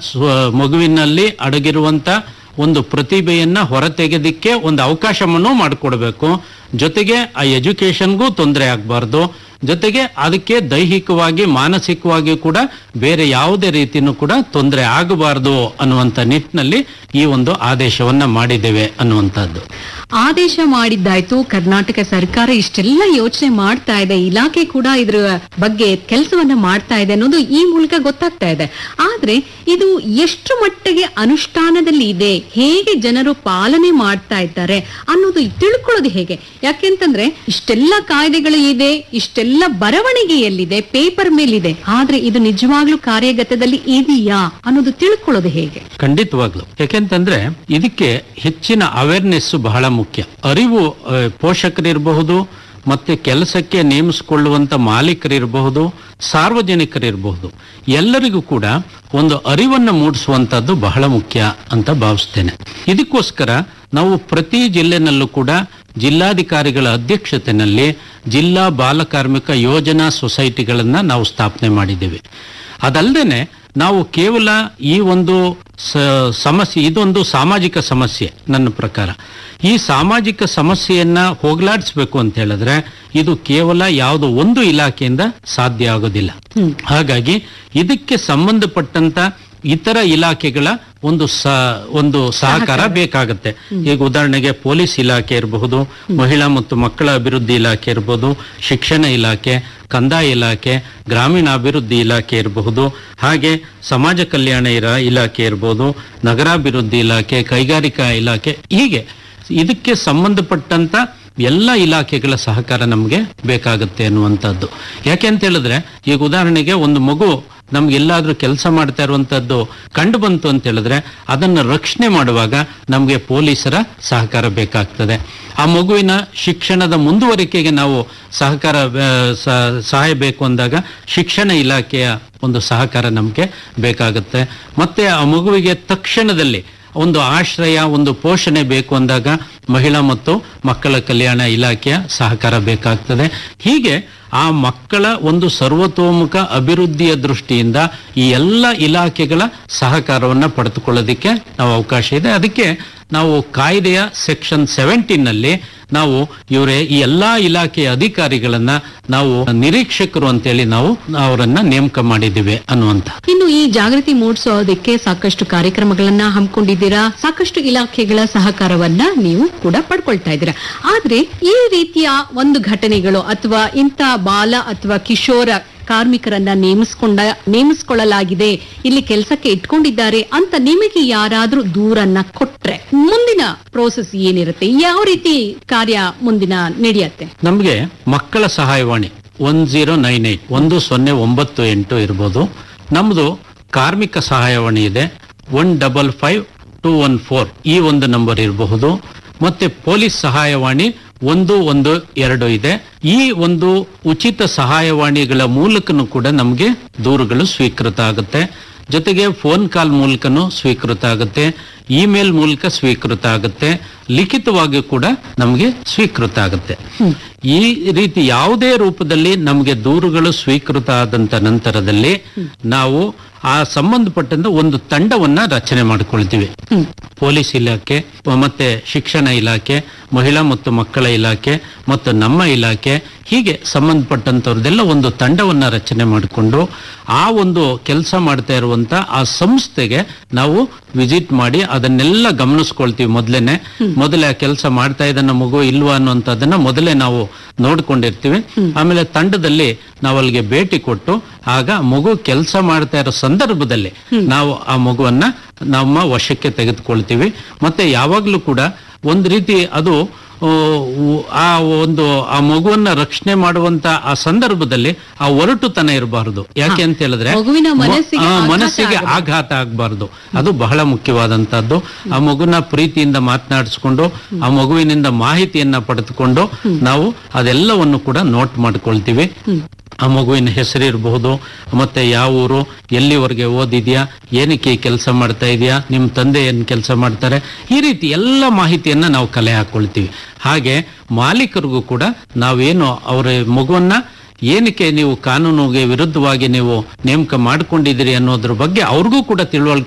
ಸ್ವ- ಮಗುವಿನಲ್ಲಿ ಅಡಗಿರುವಂತ ಒಂದು ಪ್ರತಿಭೆಯನ್ನ ಹೊರತೆಗೆದಿಕ್ಕೆ ಒಂದು ಅವಕಾಶವನ್ನು ಮಾಡಿಕೊಡ್ಬೇಕು ಜೊತೆಗೆ ಆ ಎಜುಕೇಶನ್ಗೂ ತೊಂದರೆ ಆಗಬಾರ್ದು ಜೊತೆಗೆ ಅದಕ್ಕೆ ದೈಹಿಕವಾಗಿ ಮಾನಸಿಕವಾಗಿ ಕೂಡ ಬೇರೆ ಯಾವುದೇ ರೀತಿನೂ ಕೂಡ ತೊಂದರೆ ಆಗಬಾರ್ದು ಅನ್ನುವಂಥ ನಿಟ್ಟಿನಲ್ಲಿ ಈ ಒಂದು ಆದೇಶವನ್ನ ಮಾಡಿದ್ದೇವೆ ಅನ್ನುವಂಥದ್ದು ಆದೇಶ ಮಾಡಿದ್ದಾಯ್ತು ಕರ್ನಾಟಕ ಸರ್ಕಾರ ಇಷ್ಟೆಲ್ಲ ಯೋಚನೆ ಮಾಡ್ತಾ ಇದೆ ಇಲಾಖೆ ಕೂಡ ಇದ್ರ ಬಗ್ಗೆ ಕೆಲಸವನ್ನ ಮಾಡ್ತಾ ಇದೆ ಅನ್ನೋದು ಈ ಮೂಲಕ ಗೊತ್ತಾಗ್ತಾ ಇದೆ ಆದ್ರೆ ಇದು ಎಷ್ಟು ಮಟ್ಟಿಗೆ ಅನುಷ್ಠಾನದಲ್ಲಿ ಇದೆ ಹೇಗೆ ಜನರು ಪಾಲನೆ ಮಾಡ್ತಾ ಇದ್ದಾರೆ ಅನ್ನೋದು ತಿಳ್ಕೊಳ್ಳೋದು ಹೇಗೆ ಯಾಕೆಂತಂದ್ರೆ ಇಷ್ಟೆಲ್ಲ ಕಾಯ್ದೆಗಳು ಇದೆ ಇಷ್ಟೆಲ್ಲ ಬರವಣಿಗೆಯಲ್ಲಿದೆ ಪೇಪರ್ ಮೇಲಿದೆ ಆದ್ರೆ ಇದು ನಿಜವಾಗ್ಲೂ ಕಾರ್ಯಗತದಲ್ಲಿ ಇದೆಯಾ ಅನ್ನೋದು ತಿಳ್ಕೊಳ್ಳೋದು ಹೇಗೆ ಖಂಡಿತವಾಗ್ಲು ಯಾಕೆಂತಂದ್ರೆ ಇದಕ್ಕೆ ಹೆಚ್ಚಿನ ಅವೇರ್ನೆಸ್ ಬಹಳ ಮುಖ್ಯ ಅರಿವು ಆ, ಪೋಷಕರಿರಬಹುದು ಮತ್ತೆ ಕೆಲಸಕ್ಕೆ ನೇಮಿಸಿಕೊಳ್ಳುವಂತ ಮಾಲೀಕರಿರಬಹುದು ಸಾರ್ವಜನಿಕರಿರಬಹುದು ಎಲ್ಲರಿಗೂ ಕೂಡ ಒಂದು ಅರಿವನ್ನು ಮೂಡಿಸುವಂತದ್ದು ಬಹಳ ಮುಖ್ಯ ಅಂತ ಭಾವಿಸ್ತೇನೆ ಇದಕ್ಕೋಸ್ಕರ ನಾವು ಪ್ರತಿ ಜಿಲ್ಲೆನಲ್ಲೂ ಕೂಡ ಜಿಲ್ಲಾಧಿಕಾರಿಗಳ ಅಧ್ಯಕ್ಷತೆಯಲ್ಲಿ ಜಿಲ್ಲಾ ಬಾಲ ಕಾರ್ಮಿಕ ಯೋಜನಾ ಸೊಸೈಟಿಗಳನ್ನ ನಾವು ಸ್ಥಾಪನೆ ಮಾಡಿದ್ದೇವೆ ಅದಲ್ಲದೆ ನಾವು ಕೇವಲ ಈ ಒಂದು ಸ- ಸಮಸ್ಯೆ ಇದೊಂದು ಸಾಮಾಜಿಕ ಸಮಸ್ಯೆ ನನ್ನ ಪ್ರಕಾರ ಈ ಸಾಮಾಜಿಕ ಸಮಸ್ಯೆಯನ್ನ ಹೋಗಲಾಡಿಸ್ಬೇಕು ಅಂತ ಹೇಳಿದ್ರೆ ಇದು ಕೇವಲ ಯಾವುದೋ ಒಂದು ಇಲಾಖೆಯಿಂದ ಸಾಧ್ಯ ಆಗೋದಿಲ್ಲ ಹಾಗಾಗಿ ಇದಕ್ಕೆ ಸಂಬಂಧಪಟ್ಟಂತ ಇತರ ಇಲಾಖೆಗಳ ಒಂದು ಸ ಒಂದು ಸಹಕಾರ ಬೇಕಾಗುತ್ತೆ ಈಗ ಉದಾಹರಣೆಗೆ ಪೊಲೀಸ್ ಇಲಾಖೆ ಇರಬಹುದು ಮಹಿಳಾ ಮತ್ತು ಮಕ್ಕಳ ಅಭಿವೃದ್ಧಿ ಇಲಾಖೆ ಇರಬಹುದು ಶಿಕ್ಷಣ ಇಲಾಖೆ ಕಂದಾಯ ಇಲಾಖೆ ಗ್ರಾಮೀಣಾಭಿವೃದ್ಧಿ ಇಲಾಖೆ ಇರಬಹುದು ಹಾಗೆ ಸಮಾಜ ಕಲ್ಯಾಣ ಇರ ಇಲಾಖೆ ಇರಬಹುದು ನಗರಾಭಿವೃದ್ಧಿ ಇಲಾಖೆ ಕೈಗಾರಿಕಾ ಇಲಾಖೆ ಹೀಗೆ ಇದಕ್ಕೆ ಸಂಬಂಧಪಟ್ಟಂತ ಎಲ್ಲ ಇಲಾಖೆಗಳ ಸಹಕಾರ ನಮಗೆ ಬೇಕಾಗುತ್ತೆ ಅನ್ನುವಂಥದ್ದು ಯಾಕೆ ಅಂತ ಹೇಳಿದ್ರೆ ಈಗ ಉದಾಹರಣೆಗೆ ಒಂದು ಮಗು ನಮ್ಗೆ ಎಲ್ಲಾದ್ರೂ ಕೆಲಸ ಮಾಡ್ತಾ ಇರುವಂತದ್ದು ಕಂಡು ಬಂತು ಅಂತ ಹೇಳಿದ್ರೆ ಅದನ್ನ ರಕ್ಷಣೆ ಮಾಡುವಾಗ ನಮಗೆ ಪೊಲೀಸರ ಸಹಕಾರ ಬೇಕಾಗ್ತದೆ ಆ ಮಗುವಿನ ಶಿಕ್ಷಣದ ಮುಂದುವರಿಕೆಗೆ ನಾವು ಸಹಕಾರ ಆ, ಸ- ಸಹಾಯ ಬೇಕು ಅಂದಾಗ ಶಿಕ್ಷಣ ಇಲಾಖೆಯ ಒಂದು ಸಹಕಾರ ನಮಗೆ ಬೇಕಾಗುತ್ತೆ ಮತ್ತೆ ಆ ಮಗುವಿಗೆ ತಕ್ಷಣದಲ್ಲಿ ಒಂದು ಆಶ್ರಯ ಒಂದು ಪೋಷಣೆ ಬೇಕು ಅಂದಾಗ ಮಹಿಳಾ ಮತ್ತು ಮಕ್ಕಳ ಕಲ್ಯಾಣ ಇಲಾಖೆಯ ಸಹಕಾರ ಬೇಕಾಗ್ತದೆ ಹೀಗೆ ಆ ಮಕ್ಕಳ ಒಂದು ಸರ್ವತೋಮುಖ ಅಭಿವೃದ್ಧಿಯ ದೃಷ್ಟಿಯಿಂದ ಈ ಎಲ್ಲ ಇಲಾಖೆಗಳ ಸಹಕಾರವನ್ನು ಪಡೆದುಕೊಳ್ಳೋದಕ್ಕೆ ನಾವು ಅವಕಾಶ ಇದೆ ಅದಕ್ಕೆ ನಾವು ಕಾಯ್ದೆಯ ಸೆಕ್ಷನ್ ಸೆವೆಂಟೀನ್ ನಲ್ಲಿ ನಾವು ಇವರೇ ಈ ಎಲ್ಲಾ ಇಲಾಖೆಯ ಅಧಿಕಾರಿಗಳನ್ನ ನಾವು ನಿರೀಕ್ಷಕರು ಅಂತೇಳಿ ನಾವು ಅವರನ್ನ ನೇಮಕ ಮಾಡಿದ್ದೀವಿ ಅನ್ನುವಂತ ಇನ್ನು ಈ ಜಾಗೃತಿ ಮೂಡಿಸೋದಕ್ಕೆ ಸಾಕಷ್ಟು ಕಾರ್ಯಕ್ರಮಗಳನ್ನ ಹಮ್ಮಿಕೊಂಡಿದ್ದೀರಾ ಸಾಕಷ್ಟು ಇಲಾಖೆಗಳ ಸಹಕಾರವನ್ನ ನೀವು ಕೂಡ ಪಡ್ಕೊಳ್ತಾ ಇದ್ದೀರಾ ಆದ್ರೆ ಈ ರೀತಿಯ ಒಂದು ಘಟನೆಗಳು ಅಥವಾ ಇಂಥ ಬಾಲ ಅಥವಾ ಕಿಶೋರ ಕಾರ್ಮಿಕರನ್ನ ನೇಮಿಸ್ಕೊಂಡ ನೇಮಿಸ್ಕೊಳ್ಳಲಾಗಿದೆ ಇಲ್ಲಿ ಕೆಲಸಕ್ಕೆ ಇಟ್ಕೊಂಡಿದ್ದಾರೆ ಅಂತ ನಿಮಗೆ ಯಾರಾದ್ರೂ ದೂರನ್ನ ಕೊಟ್ರೆ ಮುಂದಿನ ಪ್ರೋಸೆಸ್ ಏನಿರುತ್ತೆ ಯಾವ ರೀತಿ ಕಾರ್ಯ ಮುಂದಿನ ನಡೆಯತ್ತೆ ನಮಗೆ ಮಕ್ಕಳ ಸಹಾಯವಾಣಿ ಒನ್ ಜೀರೋ ನೈನ್ ಏಟ್ ಒಂದು ಸೊನ್ನೆ ಒಂಬತ್ತು ಎಂಟು ಇರ್ಬೋದು ನಮ್ಮದು ಕಾರ್ಮಿಕ ಸಹಾಯವಾಣಿ ಇದೆ one double five two one four ಈ ಒಂದು ನಂಬರ್ ಇರಬಹುದು ಮತ್ತೆ ಪೊಲೀಸ್ ಸಹಾಯವಾಣಿ ಒಂದು ಒಂದು ಎರಡು ಇದೆ ಈ ಒಂದು ಉಚಿತ ಸಹಾಯವಾಣಿಗಳ ಮೂಲಕನೂ ಕೂಡ ನಮಗೆ ದೂರುಗಳು ಸ್ವೀಕೃತ ಆಗುತ್ತೆ ಜೊತೆಗೆ ಫೋನ್ ಕಾಲ್ ಮೂಲಕನೂ ಸ್ವೀಕೃತ ಆಗುತ್ತೆ ಇಮೇಲ್ ಮೂಲಕ ಸ್ವೀಕೃತ ಆಗುತ್ತೆ ಲಿಖಿತವಾಗಿ ಕೂಡ ನಮಗೆ ಸ್ವೀಕೃತ ಆಗುತ್ತೆ ಈ ರೀತಿ ಯಾವುದೇ ರೂಪದಲ್ಲಿ ನಮಗೆ ದೂರುಗಳು ಸ್ವೀಕೃತ ಆದಂತ ನಂತರದಲ್ಲಿ ನಾವು ಆ ಸಂಬಂಧಪಟ್ಟಂತ ಒಂದು ತಂಡವನ್ನ ರಚನೆ ಮಾಡಿಕೊಳ್ತೀವಿ ಪೊಲೀಸ್ ಇಲಾಖೆ ಮತ್ತೆ ಶಿಕ್ಷಣ ಇಲಾಖೆ ಮಹಿಳಾ ಮತ್ತು ಮಕ್ಕಳ ಇಲಾಖೆ ಮತ್ತು ನಮ್ಮ ಇಲಾಖೆ ಹೀಗೆ ಸಂಬಂಧಪಟ್ಟಂತವ್ರದೆಲ್ಲ ಒಂದು ತಂಡವನ್ನ ರಚನೆ ಮಾಡಿಕೊಂಡು ಆ ಒಂದು ಕೆಲಸ ಮಾಡ್ತಾ ಇರುವಂತ ಆ ಸಂಸ್ಥೆಗೆ ನಾವು ವಿಸಿಟ್ ಮಾಡಿ ಅದನ್ನೆಲ್ಲ ಗಮನಿಸ್ಕೊಳ್ತೀವಿ ಮೊದಲೇನೆ ಮೊದಲೇ ಆ ಕೆಲಸ ಮಾಡ್ತಾ ಇದ್ದಾನ ಮಗು ಇಲ್ವಾ ಅನ್ನುವಂಥದ್ದನ್ನ ಮೊದಲೇ ನಾವು ನೋಡ್ಕೊಂಡಿರ್ತೀವಿ ಆಮೇಲೆ ತಂಡದಲ್ಲಿ ನಾವು ಅಲ್ಲಿಗೆ ಭೇಟಿ ಕೊಟ್ಟು ಆಗ ಮಗು ಕೆಲಸ ಮಾಡ್ತಾ ಇರೋ ಸಂದರ್ಭದಲ್ಲಿ ನಾವು ಆ ಮಗುವನ್ನ ನಮ್ಮ ವಶಕ್ಕೆ ತೆಗೆದುಕೊಳ್ತೀವಿ ಮತ್ತೆ ಯಾವಾಗ್ಲೂ ಕೂಡ ಒಂದು ರೀತಿ ಅದು ಆ, ಉ- ಆ ಒಂದು ಆ ಮಗುವನ್ನ ರಕ್ಷಣೆ ಮಾಡುವಂತ ಆ ಸಂದರ್ಭದಲ್ಲಿ ಆ ಒರಟುತನ ಇರಬಾರದು ಯಾಕೆ ಅಂತ ಹೇಳಿದ್ರೆ ಮಗುವಿನ ಮ- ಮನಸ್ಸಿಗೆ ಆ, ಆಘಾತ ಮನಸ್ಸಿಗೆ ಆಗಬಾರ್ದು. ಆಘಾತ ಆಗಬಾರ್ದು ಅದು ಬಹಳ ಮುಖ್ಯವಾದಂತಹದ್ದು ಆ ಮಗುನ ಪ್ರೀತಿಯಿಂದ ಮಾತನಾಡಿಸ್ಕೊಂಡು ಆ ಮಗುವಿನಿಂದ ಮಾಹಿತಿಯನ್ನ ಪಡೆದುಕೊಂಡು ನಾವು ಅದೆಲ್ಲವನ್ನು ಕೂಡ ನೋಟ್ ಮಾಡ್ಕೊಳ್ತೀವಿ ಆ ಮಗುವಿನ ಹೆಸರು ಇರಬಹುದು ಮತ್ತೆ ಯಾವ ಊರು ಎಲ್ಲಿವರೆಗೆ ಓದಿದ್ಯಾ ಏನಕ್ಕೆ ಈ ಕೆಲಸ ಮಾಡ್ತಾ ಇದೆಯಾ ನಿಮ್ಮ ತಂದೆ ಏನ್ ಕೆಲಸ ಮಾಡ್ತಾರೆ ಈ ರೀತಿ ಎಲ್ಲ ಮಾಹಿತಿಯನ್ನ ನಾವು ಕಲೆ ಹಾಕೊಳ್ತೀವಿ ಹಾಗೆ ಮಾಲೀಕರಿಗೂ ಕೂಡ ನಾವೇನು ಅವರ ಮಗುವನ್ನ ಏನಕ್ಕೆ ನೀವು ಕಾನೂನಿಗೆ ವಿರುದ್ಧವಾಗಿ ನೀವು ನೇಮಕ ಮಾಡ್ಕೊಂಡಿದ್ದೀರಿ ಅನ್ನೋದ್ರ ಬಗ್ಗೆ ಅವ್ರಿಗೂ ಕೂಡ ತಿಳುವಳಿಕೆ